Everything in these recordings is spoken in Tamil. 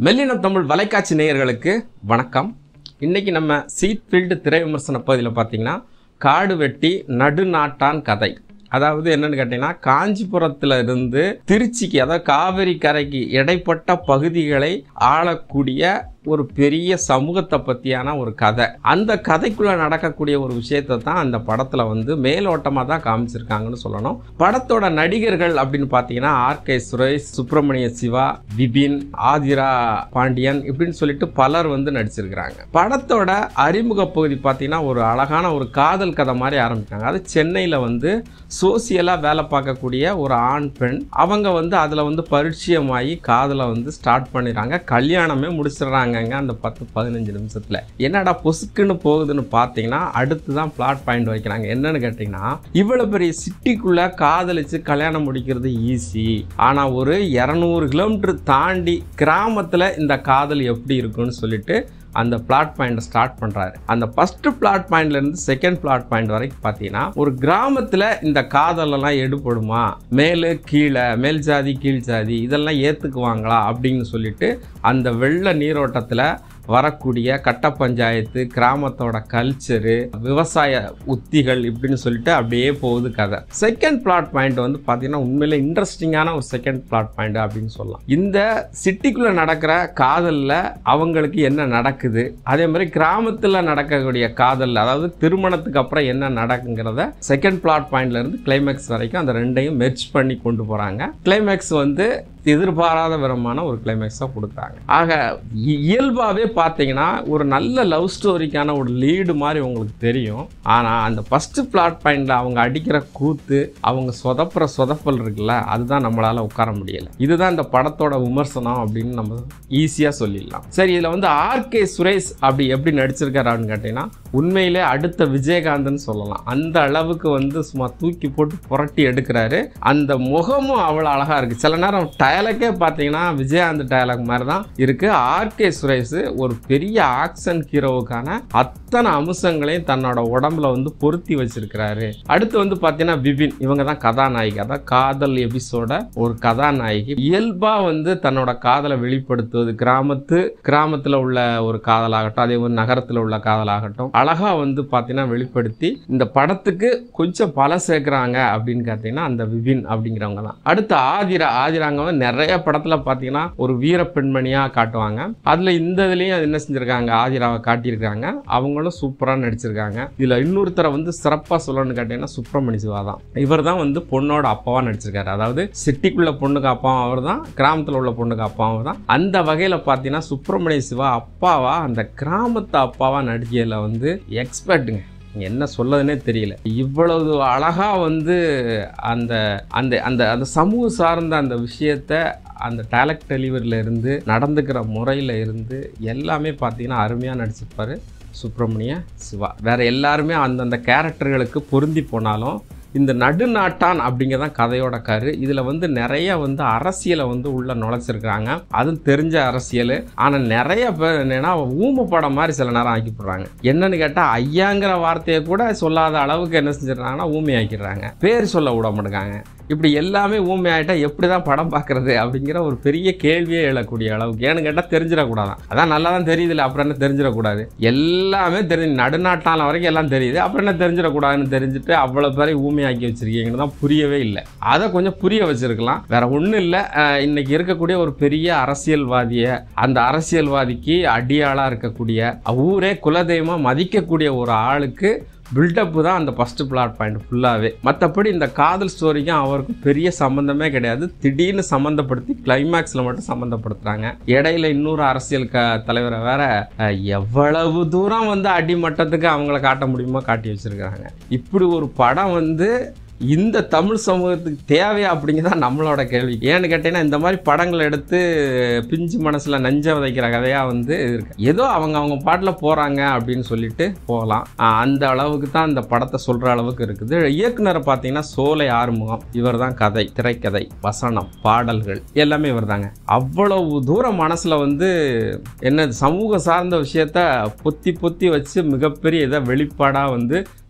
மெல்லினம் தமிழ் வலைக்காட்சி நேயர்களுக்கு வணக்கம் இன்னைக்கு நம்ம சீட்ஃபீல்டு திரை விமர்சன பகுதியில் பார்த்தீங்கன்னா காடு வெட்டி நடுநாட்டான் கதை அதாவது என்னன்னு கேட்டீங்கன்னா காஞ்சிபுரத்துல இருந்து திருச்சிக்கு அதாவது காவிரி கரைக்கு இடைப்பட்ட பகுதிகளை ஆளக்கூடிய ஒரு பெரிய சமூகத்தை பற்றியான ஒரு கதை அந்த கதைக்குள்ளே நடக்கக்கூடிய ஒரு விஷயத்தை தான் அந்த படத்தில் வந்து மேலோட்டமாக தான் காமிச்சிருக்காங்கன்னு சொல்லணும் படத்தோட நடிகர்கள் அப்படின்னு பார்த்தீங்கன்னா ஆர் கே சுரேஷ் சுப்பிரமணிய சிவா விபின் ஆதிரா பாண்டியன் இப்படின்னு சொல்லிட்டு பலர் வந்து நடிச்சிருக்கிறாங்க படத்தோட அறிமுக பகுதி பார்த்தீங்கன்னா ஒரு அழகான ஒரு காதல் கதை மாதிரி ஆரம்பிச்சாங்க அது சென்னையில் வந்து சோசியலாக வேலை பார்க்கக்கூடிய ஒரு ஆண் பெண் அவங்க வந்து அதில் வந்து பரிச்சயமாகி காதலை வந்து ஸ்டார்ட் பண்ணிடுறாங்க கல்யாணமே முடிச்சிடுறாங்கங்க அந்த பத்து பதினஞ்சு நிமிஷத்தில் என்னடா பொசுக்குன்னு போகுதுன்னு பார்த்தீங்கன்னா அடுத்து தான் பிளாட் பாயிண்ட் வைக்கிறாங்க என்னன்னு கேட்டிங்கன்னா இவ்வளோ பெரிய சிட்டிக்குள்ளே காதலிச்சு கல்யாணம் முடிக்கிறது ஈஸி ஆனால் ஒரு இரநூறு கிலோமீட்டர் தாண்டி கிராமத்தில் இந்த காதல் எப்படி இருக்குன்னு சொல்லிட்டு அந்த பிளாட் பாயிண்ட்டை ஸ்டார்ட் பண்ணுறாரு அந்த ஃபஸ்ட்டு பிளாட் பாயிண்ட்லேருந்து செகண்ட் பிளாட் பாயிண்ட் வரைக்கும் பார்த்தீங்கன்னா ஒரு கிராமத்தில் இந்த காதலெல்லாம் எடுபடுமா மேலு கீழே மேல் ஜாதி கீழ் ஜாதி இதெல்லாம் ஏற்றுக்குவாங்களா அப்படின்னு சொல்லிட்டு அந்த வெள்ள நீரோட்டத்தில் வரக்கூடிய கட்ட பஞ்சாயத்து கிராமத்தோட கல்ச்சரு விவசாய உத்திகள் இப்படின்னு சொல்லிட்டு அப்படியே போகுது கதை செகண்ட் பிளாட் பாயிண்ட் வந்து பார்த்தீங்கன்னா உண்மையில இன்ட்ரெஸ்டிங்கான ஒரு செகண்ட் பிளாட் பாயிண்ட் அப்படின்னு சொல்லலாம் இந்த சிட்டிக்குள்ளே நடக்கிற காதலில் அவங்களுக்கு என்ன நடக்குது அதே மாதிரி கிராமத்தில் நடக்கக்கூடிய காதல் அதாவது திருமணத்துக்கு அப்புறம் என்ன நடக்குங்கிறத செகண்ட் பிளாட் பாயிண்ட்ல இருந்து கிளைமேக்ஸ் வரைக்கும் அந்த ரெண்டையும் மெர்ச் பண்ணி கொண்டு போகிறாங்க கிளைமேக்ஸ் வந்து எதிர்பாராத விதமான ஒரு கிளைமேக்ஸாக கொடுத்தாங்க ஆக இ- இயல்பாகவே பார்த்தீங்கன்னா ஒரு நல்ல லவ் ஸ்டோரிக்கான ஒரு லீடு மாதிரி உங்களுக்கு தெரியும் ஆனால் அந்த ஃபஸ்ட்டு பிளாட் பாயிண்டில் அவங்க அடிக்கிற கூத்து அவங்க சொதப்புற சொதப்பல் இருக்குல்ல அதுதான் நம்மளால் உட்கார முடியல இதுதான் இந்த படத்தோட விமர்சனம் அப்படின்னு நம்ம ஈஸியாக சொல்லிடலாம் சரி இதில் வந்து ஆர்கே சுரேஷ் அப்படி எப்படி நடிச்சிருக்காரு அப்படின்னு கேட்டிங்கன்னா உண்மையிலே அடுத்த விஜயகாந்தன் சொல்லலாம் அந்த அளவுக்கு வந்து சும்மா தூக்கி போட்டு புரட்டி எடுக்கிறாரு அந்த முகமும் அவ்வளோ அழகாக இருக்குது சில நேரம் டயலக்கே பார்த்தீங்கன்னா விஜயகாந்த் டயலாக் மாதிரி தான் இருக்குது ஆர்கே சுரேஷ் ஒரு பெரிய ஆக்ஷன் ஹீரோவுக்கான அத்தனை அம்சங்களையும் தன்னோட உடம்புல வந்து பொருத்தி வச்சிருக்கிறாரு அடுத்து வந்து பார்த்தீங்கன்னா விபின் இவங்க தான் கதாநாயகி அதான் காதல் எபிசோட ஒரு கதாநாயகி இயல்பாக வந்து தன்னோட காதலை வெளிப்படுத்துவது கிராமத்து கிராமத்தில் உள்ள ஒரு காதலாகட்டும் அதே மாதிரி நகரத்தில் உள்ள காதலாகட்டும் அழகா வந்து பார்த்தீங்கன்னா வெளிப்படுத்தி இந்த படத்துக்கு கொஞ்சம் பல சேர்க்குறாங்க அப்படின்னு பார்த்தீங்கன்னா அந்த விபின் அப்படிங்கிறவங்க தான் அடுத்து ஆதிரா ஆதிராங்க வந்து நிறைய படத்தில் பார்த்தீங்கன்னா ஒரு வீர பெண்மணியாக காட்டுவாங்க அதில் இந்த இதுலேயும் என்ன செஞ்சுருக்காங்க ஆதிராவை காட்டியிருக்காங்க அவங்களும் சூப்பராக நடிச்சிருக்காங்க இதில் இன்னொருத்தரை வந்து சிறப்பாக சொல்லணும்னு கேட்டிங்கன்னா சுப்பிரமணி சிவா தான் இவர் தான் வந்து பொண்ணோட அப்பாவாக நடிச்சிருக்காரு அதாவது சிட்டிக்குள்ள பொண்ணுக்கு அப்பாவும் அவர் தான் கிராமத்தில் உள்ள பொண்ணுக்கு அப்பாவும் அவர் தான் அந்த வகையில் பார்த்தீங்கன்னா சுப்பிரமணிய சிவா அப்பாவா அந்த கிராமத்து அப்பாவா நடிகையில் வந்து எக்ஸ்பர்ட்டுங்க என்ன சொல்லதுன்னே தெரியல இவ்வளவு அழகா வந்து அந்த அந்த அந்த அந்த சமூக சார்ந்த அந்த விஷயத்த அந்த டேலக்ட் டெலிவரியில் இருந்து நடந்துக்கிற முறையில் இருந்து எல்லாமே பார்த்தீங்கன்னா அருமையாக நடிச்சிருப்பாரு சுப்பிரமணிய சிவா வேற எல்லாருமே அந்தந்த கேரக்டர்களுக்கு பொருந்தி போனாலும் இந்த நடுநாட்டான் அப்படிங்கிறதான் கதையோட கரு இதில் வந்து நிறைய வந்து அரசியலை வந்து உள்ள நுழைச்சிருக்காங்க அதுவும் தெரிஞ்ச அரசியல் ஆனால் நிறைய பேர் என்னன்னா ஊம படம் மாதிரி சில நேரம் ஆக்கி போடுறாங்க என்னன்னு கேட்டால் ஐயாங்கிற வார்த்தையை கூட சொல்லாத அளவுக்கு என்ன செஞ்சிடறாங்கன்னா ஊமை ஆக்கிடுறாங்க பேர் சொல்ல விட மாட்டேங்காங்க இப்படி எல்லாமே ஊமை ஆகிட்டா எப்படி தான் படம் பார்க்குறது அப்படிங்கிற ஒரு பெரிய கேள்வியே எழக்கூடிய அளவுக்கு ஏன்னு கேட்டால் தெரிஞ்சிடக்கூடாதான் அதான் நல்லா தான் தெரியுதுல்ல அப்புறம் என்ன தெரிஞ்சிடக்கூடாது எல்லாமே தெரிஞ்சு நடுநாட்டான வரைக்கும் எல்லாம் தெரியுது அப்புறம் என்ன தெரிஞ்சிடக்கூடாதுன்னு தெரிஞ்சுட்டு அவ்வளோ பேரை ஊமையாக்கி வச்சிருக்கீங்கன்னு தான் புரியவே இல்லை அதை கொஞ்சம் புரிய வச்சிருக்கலாம் வேற ஒன்றும் இல்லை இன்னைக்கு இருக்கக்கூடிய ஒரு பெரிய அரசியல்வாதியை அந்த அரசியல்வாதிக்கு அடியாளாக இருக்கக்கூடிய ஊரே குலதெய்வமாக மதிக்கக்கூடிய ஒரு ஆளுக்கு பில்டப்பு தான் அந்த ஃபஸ்ட்டு பிளாட் பாயிண்ட் ஃபுல்லாகவே மற்றபடி இந்த காதல் ஸ்டோரிக்கும் அவருக்கும் பெரிய சம்மந்தமே கிடையாது திடீர்னு சம்மந்தப்படுத்தி கிளைமேக்ஸில் மட்டும் சம்மந்தப்படுத்துகிறாங்க இடையில இன்னொரு அரசியல் க தலைவரை வேற அஹ், எவ்வளவு தூரம் வந்து அடிமட்டத்துக்கு அவங்கள காட்ட முடியுமோ காட்டி வச்சிருக்காங்க இப்படி ஒரு படம் வந்து இந்த தமிழ் சமூகத்துக்கு தேவையா அப்படிங்கிறதான் நம்மளோட கேள்வி ஏன்னு கேட்டீங்கன்னா இந்த மாதிரி படங்கள் எடுத்து பிஞ்சு மனசில் நஞ்ச விதைக்கிற கதையாக வந்து இருக்கு ஏதோ அவங்க அவங்க பாட்டில் போகிறாங்க அப்படின்னு சொல்லிட்டு போகலாம் ஆஹ் அந்த அளவுக்கு தான் இந்த படத்தை சொல்கிற அளவுக்கு இருக்குது இயக்குனரை பார்த்தீங்கன்னா சோலை ஆறுமுகம் இவர் தான் கதை திரைக்கதை வசனம் பாடல்கள் எல்லாமே இவர் தாங்க அவ்வளவு தூரம் மனசில் வந்து என்ன சமூக சார்ந்த விஷயத்த பொத்தி பொத்தி வச்சு மிகப்பெரிய இதை வெளிப்பாடாக வந்து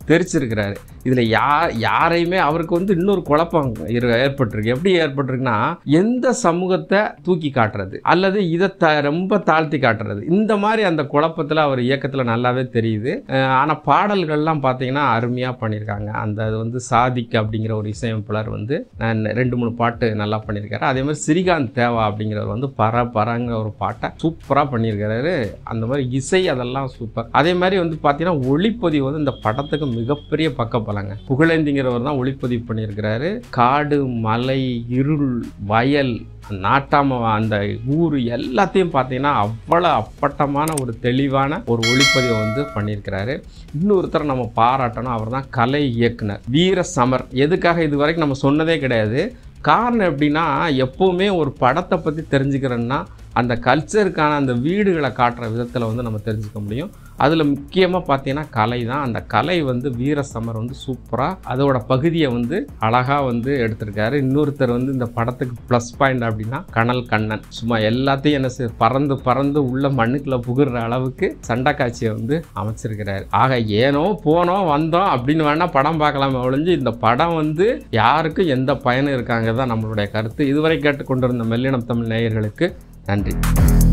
தெரிச்சிருக்கிறாரு இதில் யார் யாரையுமே அவருக்கு வந்து இன்னொரு குழப்பம் இரு- ஏற்பட்டிருக்கு எப்படி ஏற்பட்டிருக்குன்னா எந்த சமூகத்தை தூக்கி காட்டுறது அல்லது இதை த ரொம்ப தாழ்த்தி காட்டுறது இந்த மாதிரி அந்த குழப்பத்தில் அவர் இயக்கத்தில் நல்லாவே தெரியுது ஆனால் பாடல்கள்லாம் பார்த்தீங்கன்னா அருமையாக பண்ணியிருக்காங்க அந்த அது வந்து சாதிக் அப்படிங்கிற ஒரு இசையமைப்பாளர் வந்து நான் ரெண்டு மூணு பாட்டு நல்லா பண்ணியிருக்காரு அதே மாதிரி ஸ்ரீகாந்த் தேவா அப்படிங்கிறவர் வந்து பர பரங்கிற ஒரு பாட்டை சூப்பராக பண்ணியிருக்காரு அந்த மாதிரி இசை அதெல்லாம் சூப்பர் அதே மாதிரி வந்து பார்த்தீங்கன்னா ஒளிப்பதிவு வந்து இந்த படத்துக்கு மிகப்பெரிய பக்கப்பலங்க புகழேந்திங்கிறவர் தான் ஒளிப்பதிவு பண்ணியிருக்கிறாரு காடு மலை இருள் வயல் நாட்டாம அந்த ஊர் எல்லாத்தையும் பார்த்தீங்கன்னா அவ்வளோ அப்பட்டமான ஒரு தெளிவான ஒரு ஒளிப்பதிவை வந்து பண்ணியிருக்கிறாரு இன்னொருத்தர் நம்ம பாராட்டணும் அவர் தான் கலை இயக்குனர் வீர சமர் எதுக்காக இது வரைக்கும் நம்ம சொன்னதே கிடையாது காரணம் எப்படின்னா எப்போவுமே ஒரு படத்தை பற்றி தெரிஞ்சுக்கிறோன்னா அந்த கல்ச்சருக்கான அந்த வீடுகளை காட்டுற விதத்தில் வந்து நம்ம தெரிஞ்சுக்க முடியும் அதில் முக்கியமாக பார்த்தீங்கன்னா கலை தான் அந்த கலை வந்து வீர சமர் வந்து சூப்பராக அதோட பகுதியை வந்து அழகாக வந்து எடுத்திருக்காரு இன்னொருத்தர் வந்து இந்த படத்துக்கு ப்ளஸ் பாயிண்ட் அப்படின்னா கனல் கண்ணன் சும்மா எல்லாத்தையும் என்ன செய்ய பறந்து பறந்து உள்ள மண்ணுக்குள்ள புகுற அளவுக்கு சண்டை காட்சியை வந்து அமைச்சிருக்கிறாரு ஆக ஏனோ போனோம் வந்தோம் அப்படின்னு வேணால் படம் பார்க்கலாமே ஒழிஞ்சு இந்த படம் வந்து யாருக்கும் எந்த பயனும் இருக்காங்க தான் நம்மளுடைய கருத்து இதுவரை கேட்டுக்கொண்டிருந்த மெல்லினம் தமிழ் நேயர்களுக்கு நன்றி